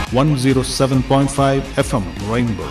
107.5 FM Rainbow.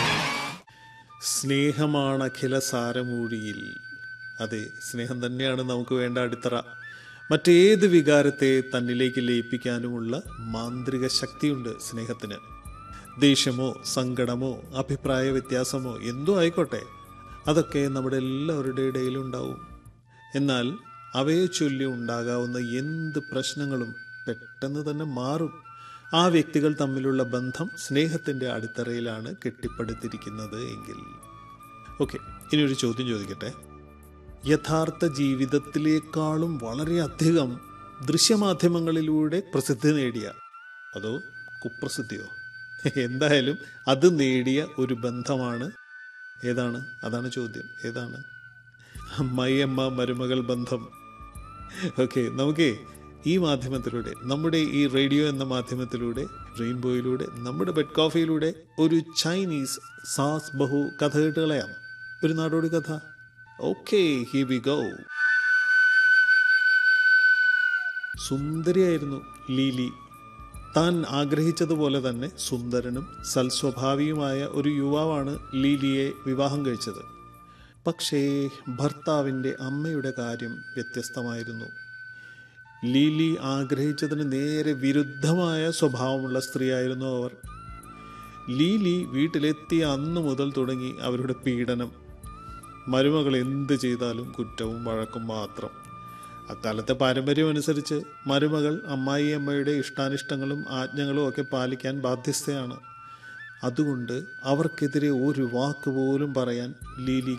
സ്നേഹമാണ് അഖില സാരമൂഴിയിൽ അതെ സ്നേഹം തന്നെയാണ് നമുക്ക് വേണ്ട അടിത്തറ മറ്റേത് വികാരത്തെ തന്നിലേക്ക് ലയിപ്പിക്കാനുമുള്ള മാന്ത്രിക ശക്തിയുണ്ട് സ്നേഹത്തിന് ദേഷ്യമോ സങ്കടമോ അഭിപ്രായ വ്യത്യാസമോ എന്തോ ആയിക്കോട്ടെ അതൊക്കെ നമ്മുടെ എല്ലാവരുടെ ഇടയിലും ഉണ്ടാവും എന്നാൽ അവയെ ചൊല്ലി ഉണ്ടാകാവുന്ന എന്ത് പ്രശ്നങ്ങളും പെട്ടെന്ന് തന്നെ മാറും ആ വ്യക്തികൾ തമ്മിലുള്ള ബന്ധം സ്നേഹത്തിൻ്റെ അടിത്തറയിലാണ് കെട്ടിപ്പടുത്തിരിക്കുന്നത് എങ്കിൽ ഓക്കെ ഇനി ഒരു ചോദ്യം ചോദിക്കട്ടെ യഥാർത്ഥ ജീവിതത്തിലേക്കാളും വളരെയധികം ദൃശ്യമാധ്യമങ്ങളിലൂടെ പ്രസിദ്ധി നേടിയ അതോ കുപ്രസിദ്ധിയോ എന്തായാലും അത് നേടിയ ഒരു ബന്ധമാണ് ഏതാണ് അതാണ് ചോദ്യം ഏതാണ് അമ്മായിയമ്മ മരുമകൾ ബന്ധം ഓക്കെ നമുക്കേ ഈ മാധ്യമത്തിലൂടെ നമ്മുടെ ഈ റേഡിയോ എന്ന മാധ്യമത്തിലൂടെ റെയിൻബോയിലൂടെ നമ്മുടെ ബെഡ് കോഫിയിലൂടെ ഒരു ചൈനീസ് സാസ് ബഹു കഥ കേട്ട് കളയാം ഒരു നാടോടി കഥ ഓക്കെ ഹി വി ഗോ സുന്ദരിയായിരുന്നു ലീലി താൻ ആഗ്രഹിച്ചതുപോലെ തന്നെ സുന്ദരനും സൽസ്വഭാവിയുമായ ഒരു യുവാവാണ് ലീലിയെ വിവാഹം കഴിച്ചത് പക്ഷേ ഭർത്താവിൻ്റെ അമ്മയുടെ കാര്യം വ്യത്യസ്തമായിരുന്നു ലീലി ആഗ്രഹിച്ചതിന് നേരെ വിരുദ്ധമായ സ്വഭാവമുള്ള സ്ത്രീയായിരുന്നു അവർ ലീലി വീട്ടിലെത്തിയ അന്നു മുതൽ തുടങ്ങി അവരുടെ പീഡനം മരുമകൾ എന്ത് ചെയ്താലും കുറ്റവും വഴക്കും മാത്രം അക്കാലത്തെ പാരമ്പര്യം അനുസരിച്ച് മരുമകൾ അമ്മായിയമ്മയുടെ ഇഷ്ടാനിഷ്ടങ്ങളും ആജ്ഞകളും ഒക്കെ പാലിക്കാൻ ബാധ്യസ്ഥയാണ് അതുകൊണ്ട് അവർക്കെതിരെ ഒരു വാക്ക് പോലും പറയാൻ ലീലി